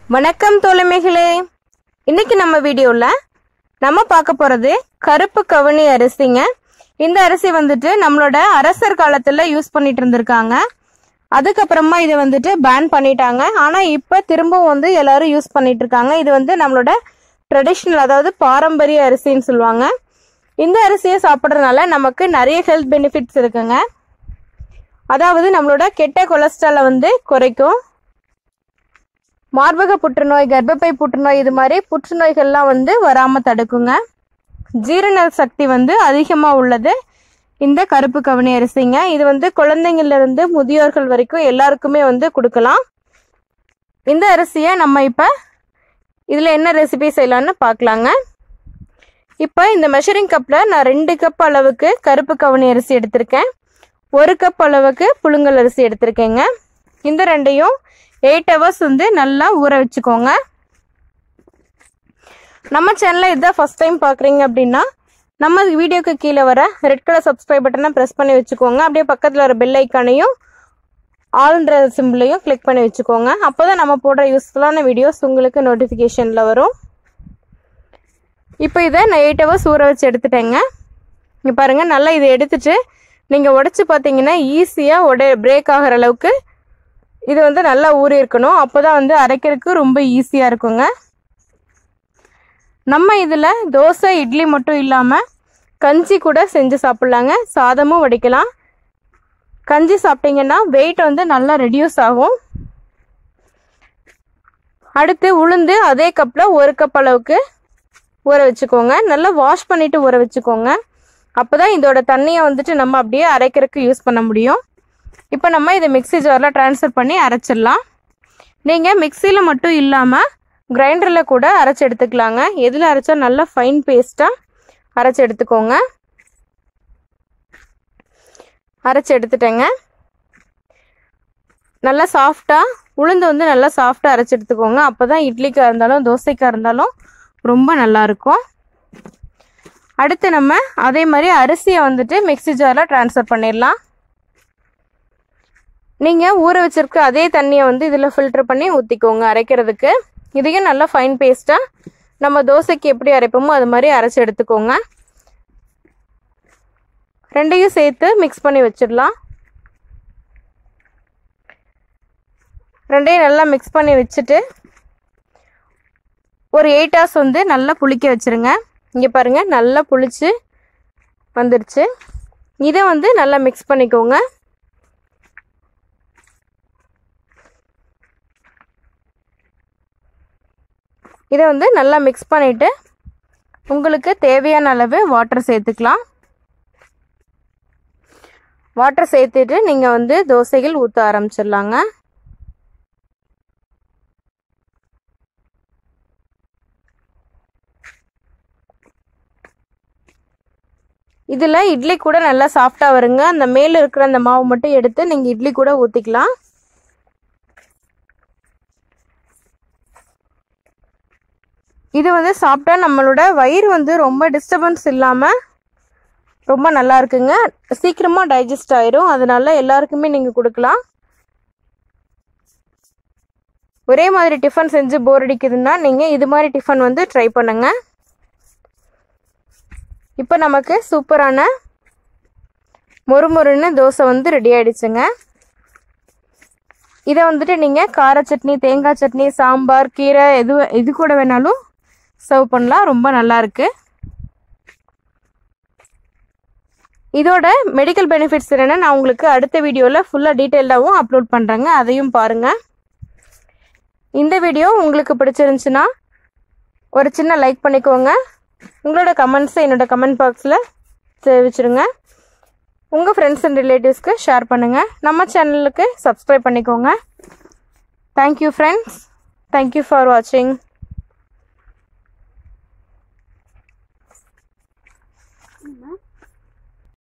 வணக்கம் தோழமைகளே இன்னைக்கு நம்ம வீடியோவில் நம்ம பார்க்க போகிறது கருப்பு கவுனி அரிசிங்க இந்த அரிசி வந்துட்டு நம்மளோட அரசர் காலத்தில் யூஸ் பண்ணிட்டு இருந்திருக்காங்க அதுக்கப்புறமா இதை வந்துட்டு பேன் பண்ணிட்டாங்க ஆனால் இப்போ திரும்பவும் வந்து எல்லாரும் யூஸ் பண்ணிட்டு இருக்காங்க இது வந்து நம்மளோட ட்ரெடிஷ்னல் அதாவது பாரம்பரிய அரிசின்னு சொல்லுவாங்க இந்த அரிசியை சாப்பிட்றதுனால நமக்கு நிறைய ஹெல்த் பெனிஃபிட்ஸ் இருக்குங்க அதாவது நம்மளோட கெட்ட கொலஸ்ட்ராலை வந்து குறைக்கும் மார்பக புற்றுநோய் கர்ப்பப்பை புற்றுநோய் இது மாதிரி புற்றுநோய்கள்லாம் வந்து வராமல் தடுக்குங்க ஜீரண சக்தி வந்து அதிகமாக உள்ளது இந்த கருப்பு கவனி அரிசிங்க இது வந்து குழந்தைங்கள்ல இருந்து முதியோர்கள் வரைக்கும் எல்லாருக்குமே வந்து கொடுக்கலாம் இந்த அரிசியை நம்ம இப்போ இதில் என்ன ரெசிபி செய்யலாம்னு பார்க்கலாங்க இப்போ இந்த மெஷரிங் கப்பில் நான் ரெண்டு கப் அளவுக்கு கருப்பு கவனி அரிசி எடுத்திருக்கேன் ஒரு கப் அளவுக்கு புழுங்கல் அரிசி எடுத்திருக்கேங்க இந்த ரெண்டையும் எயிட் ஹவர்ஸ் வந்து நல்லா ஊற வச்சுக்கோங்க நம்ம சேனலில் இதுதான் ஃபஸ்ட் டைம் பார்க்குறீங்க அப்படின்னா நம்ம வீடியோக்கு கீழே வர ரெட் கலர் சப்ஸ்கிரைப் பட்டனை ப்ரெஸ் பண்ணி வச்சுக்கோங்க அப்படியே பக்கத்தில் வர பெல் ஐக்கானையும் ஆல்ன்ற சிம்பிளையும் கிளிக் பண்ணி வச்சுக்கோங்க அப்போ தான் நம்ம போடுற யூஸ்ஃபுல்லான வீடியோஸ் உங்களுக்கு நோட்டிஃபிகேஷனில் வரும் இப்போ இதை நான் எயிட் ஹவர்ஸ் ஊற வச்சு எடுத்துட்டேங்க இங்கே பாருங்கள் நல்லா இதை எடுத்துட்டு நீங்கள் உடச்சி பார்த்தீங்கன்னா ஈஸியாக உட பிரேக் ஆகிற அளவுக்கு இது வந்து நல்லா ஊறி இருக்கணும் அப்போ தான் வந்து அரைக்கிறதுக்கு ரொம்ப ஈஸியாக இருக்குங்க நம்ம இதில் தோசை இட்லி மட்டும் இல்லாமல் கஞ்சி கூட செஞ்சு சாப்பிட்லாங்க சாதமும் வடிக்கலாம் கஞ்சி சாப்பிட்டீங்கன்னா வெயிட் வந்து நல்லா ரெடியூஸ் ஆகும் அடுத்து உளுந்து அதே கப்பில் ஒரு கப் அளவுக்கு ஊற வச்சுக்கோங்க நல்லா வாஷ் பண்ணிவிட்டு ஊற வச்சுக்கோங்க அப்போ தான் இதோட தண்ணியை வந்துட்டு நம்ம அப்படியே அரைக்கிறதுக்கு யூஸ் பண்ண முடியும் இப்போ நம்ம இதை மிக்ஸி ஜாரில் ட்ரான்ஸ்ஃபர் பண்ணி அரைச்சிடலாம் நீங்கள் மிக்சியில் மட்டும் இல்லாமல் கிரைண்டரில் கூட அரைச்சி எடுத்துக்கலாங்க எதில் அரைச்சா நல்லா ஃபைன் பேஸ்ட்டாக அரைச்சி எடுத்துக்கோங்க அரைச்சி எடுத்துட்டேங்க நல்லா சாஃப்டாக உளுந்து வந்து நல்லா சாஃப்டாக அரைச்சி எடுத்துக்கோங்க அப்போ தான் இட்லிக்காக இருந்தாலும் தோசைக்காக இருந்தாலும் ரொம்ப நல்லாயிருக்கும் அடுத்து நம்ம அதே மாதிரி அரிசியை வந்துட்டு மிக்ஸி ஜாரில் ட்ரான்ஸ்ஃபர் பண்ணிடலாம் நீங்கள் ஊற வச்சிருக்க அதே தண்ணியை வந்து இதில் ஃபில்டர் பண்ணி ஊற்றிக்கோங்க அரைக்கிறதுக்கு இதையும் நல்லா ஃபைன் பேஸ்ட்டாக நம்ம தோசைக்கு எப்படி அரைப்போமோ அது மாதிரி அரைச்சி எடுத்துக்கோங்க ரெண்டையும் சேர்த்து மிக்ஸ் பண்ணி வச்சிடலாம் ரெண்டையும் நல்லா மிக்ஸ் பண்ணி வச்சுட்டு ஒரு எயிட் ஹவர்ஸ் வந்து நல்லா புளிக்க வச்சுருங்க இங்கே பாருங்கள் நல்லா புளிச்சு வந்துடுச்சு இதை வந்து நல்லா மிக்ஸ் பண்ணிக்கோங்க இதை வந்து நல்லா மிக்ஸ் பண்ணிவிட்டு உங்களுக்கு தேவையான அளவு வாட்டர் சேர்த்துக்கலாம் வாட்டர் சேர்த்துட்டு நீங்கள் வந்து தோசைகள் ஊற்ற ஆரம்பிச்சிடலாங்க இதில் இட்லி கூட நல்லா சாஃப்டாக வருங்க அந்த மேலே இருக்கிற அந்த மாவு மட்டும் எடுத்து நீங்கள் இட்லி கூட ஊற்றிக்கலாம் இது வந்து சாப்பிட்டா நம்மளோட வயிறு வந்து ரொம்ப டிஸ்டர்பன்ஸ் இல்லாமல் ரொம்ப நல்லா இருக்குங்க சீக்கிரமாக டைஜஸ்ட் ஆயிரும் அதனால எல்லாருக்குமே நீங்கள் கொடுக்கலாம் ஒரே மாதிரி டிஃபன் செஞ்சு போர் அடிக்குதுன்னா நீங்கள் இது மாதிரி டிஃபன் வந்து ட்ரை பண்ணுங்கள் இப்போ நமக்கு சூப்பரான மொறுமொறுன்னு தோசை வந்து ரெடி ஆயிடுச்சுங்க இதை வந்துட்டு நீங்கள் கார சட்னி தேங்காய் சட்னி சாம்பார் கீரை எது இது கூட வேணாலும் சர்வ் பண்ணலாம் ரொம்ப நல்லா இருக்கு இதோட மெடிக்கல் பெனிஃபிட்ஸ் என்னென்னா நான் உங்களுக்கு அடுத்த வீடியோவில் ஃபுல்லாக டீட்டெயில்டாகவும் அப்லோட் பண்ணுறேங்க அதையும் பாருங்கள் இந்த வீடியோ உங்களுக்கு பிடிச்சிருந்துச்சுன்னா ஒரு சின்ன லைக் பண்ணிக்கோங்க உங்களோட கமெண்ட்ஸை என்னோட கமெண்ட் பாக்ஸில் தெரிவிச்சிருங்க உங்கள் ஃப்ரெண்ட்ஸ் அண்ட் ரிலேட்டிவ்ஸ்க்கு ஷேர் பண்ணுங்கள் நம்ம சேனலுக்கு சப்ஸ்கிரைப் பண்ணிக்கோங்க தேங்க்யூ ஃப்ரெண்ட்ஸ் தேங்க்யூ ஃபார் வாட்சிங்